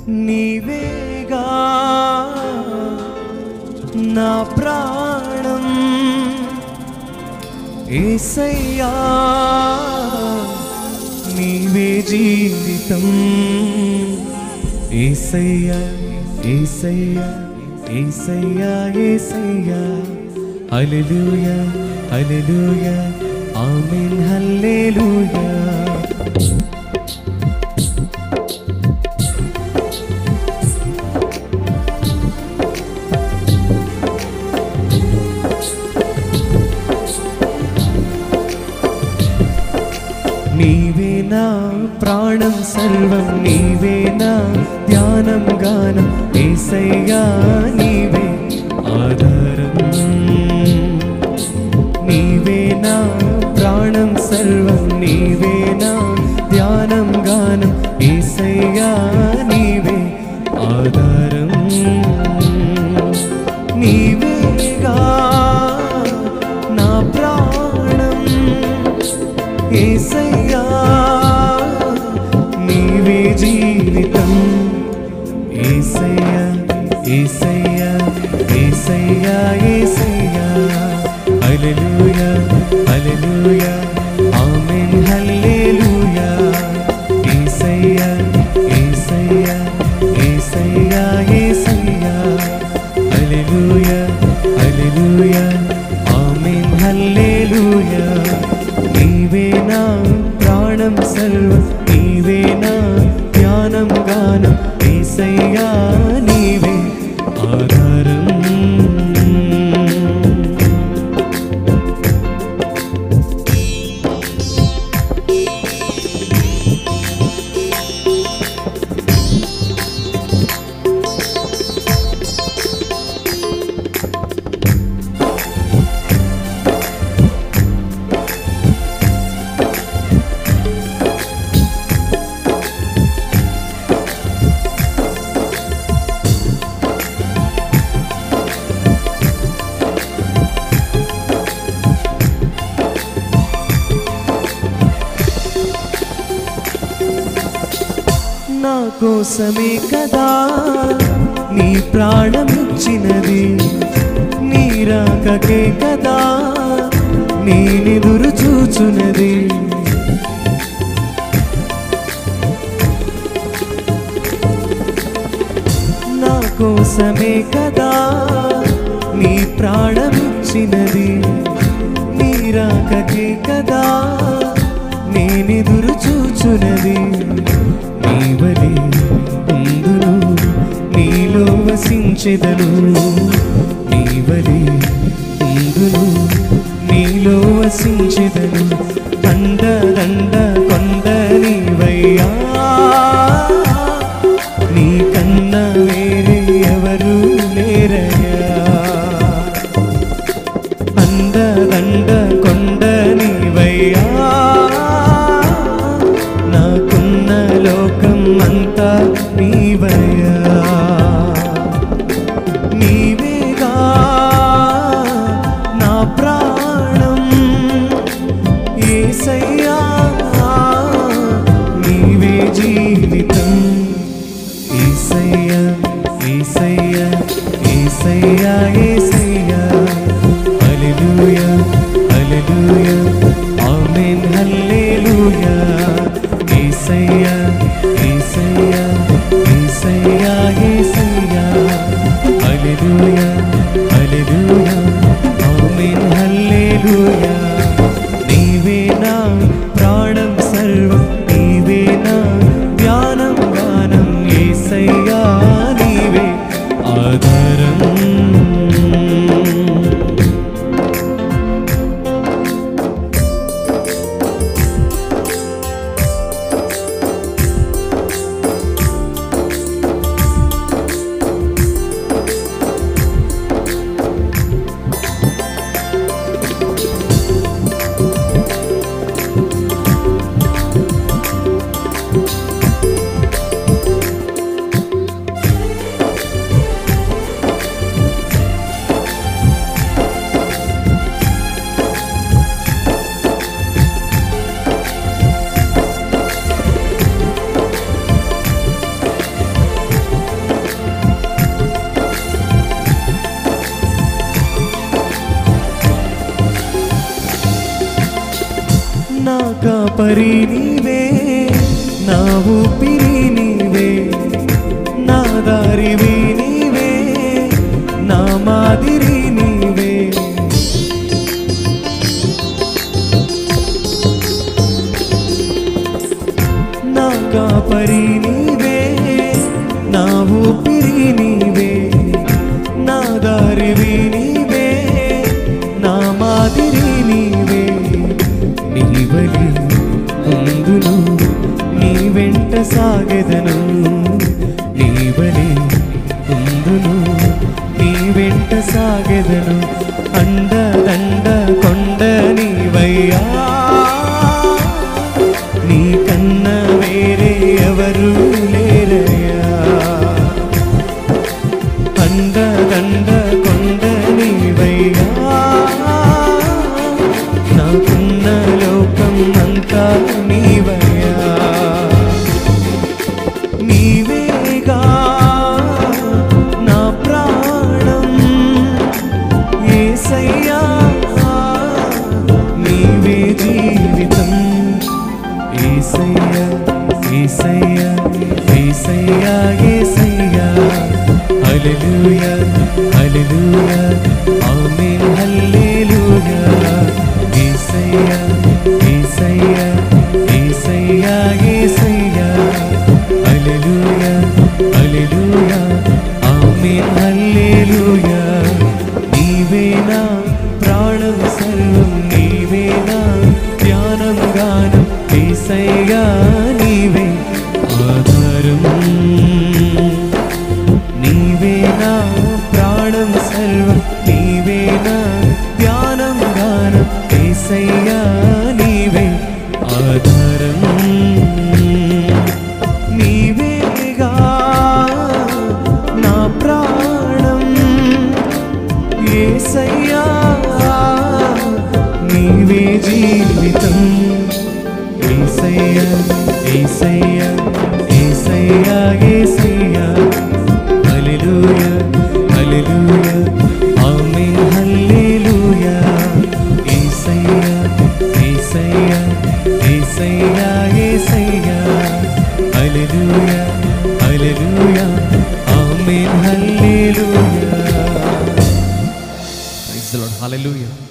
నీవేగా నా ప్రాణం ఏసయ్యా నీవే జీవితం ఏసయ్యా ఏసయ్యా ఏసయ్యా ఏసయ్యా హల్లెలూయా హల్లెలూయా ఆమేన్ హల్లెలూయా నీవే నా ప్రాణం సర్వం నీవే నా ధ్యానం గానం ఏసయ్యా నీవే ఆధారం నీవే నా ప్రాణం సర్వం నీవే నా ధ్యానం గానం ఏసయ్యా నీవే ఆధారం నీవేగా నా ప్రాణం ఏసయ్యా నీవే జీవితం ఏసయ్యా ఏసయ్యా ఏసయ్యా ఏసయ్యా హల్లెలూయా హల్లెలూయా ఆమేన్ హల్లెలూయా ఏసయ్యా ఏసయ్యా ఏసయ్యా ఏసయ్యా హల్లెలూయా హల్లెలూయా ఆమేన్ హల్లెలూయా నీవే నా ప్రాణం సర్వం నీవే నా ధ్యానం గానం ఏసయ్యా నీవే ఆధారం నా కోసమే కదా నీ ప్రాణమిచ్చినది నీ రాకకే కదా నేనెదురు చూచున్నది నా కోసమే కదా నీ ప్రాణమిచ్చినది నీ రాకకే కదా నేనెదురు చూచున్నది నీవలి ఉందును నీలో వసించెదను నీవలి ఉందును నీలో వసించెదను దండ దండ కొండ నీవయ్యా నీ కన్నా వేరే ఎవరు లేరయ్యా అంద దండ కొండ నీవయ్యా నాకున్న లోకం అంతా నీవయ్యా నీవేగా నా ప్రాణం ఏసయ్యా నీవే జీవితం ఏసయ్యా ఏసయ్యా ఏసయ్యా ఏసయ్యా హల్లెలూయా హల్లెలూయా ఆమేన్ హల్లెలూయా ఏసయ్యా ఏసయ్యా ఏసయ్యా కాపరి నీవే నా ఊపిరి నీవే నా దారివి నీవే నా మాదిరి నీవే నా కాపరి నీవే నా ఊపిరి నీవే నా దారివి నీవే నా మాదిరి నీవే నీవలి ముందును నీ వెంట సాగెదను నీవలి ముందును నీ వెంట సాగెదను అండ దండ కొండ నీవయ్యా నీ కన్న వేరే ఎవరు లేరయ్యా అండ దండ కొండ నీవయ్యా నాకున్న లోకం అంతా నీవయ్యా నీవేగా నా ప్రాణం ఏసయ్యా నీవే జీవితం ఏసయ్యా ఏసయ్యా ఏసయ్యా ఏసయ్యా హల్లెలూయా హల్లెలూయా ఆమేన్ హల్లెలూయా ఏసయ్యా ఏసయ్యా ఏసయ్యా ఏసయ్యా హల్లెలూయా హల్లెలూయా ఆమేన్ హల్లెలూయా నీవేనా ప్రాణం సర్వం నీవేనా ధ్యానం గానం ఏసయ్యా నీవే ఆధారం నీవేనా ప్రాణం సర్వం నీవేనా ధ్యానం గానం ఏసయ్యా నీవే ఆధారం నీవేగా నా ప్రాణం ఏసయ్యా నీవే జీవితం ఏసయ్యా ఏసయ్యా ఏసయ్యా ఏసయ్యా హల్లెలూయా హల్లెలూయా ఆమేన్ హల్లెలూయా ఏసయ్యా ఏసయ్యా ఏసయ్యా ఏసయ్యా hallelujah hallelujah amen hallelujah praise the Lord hallelujah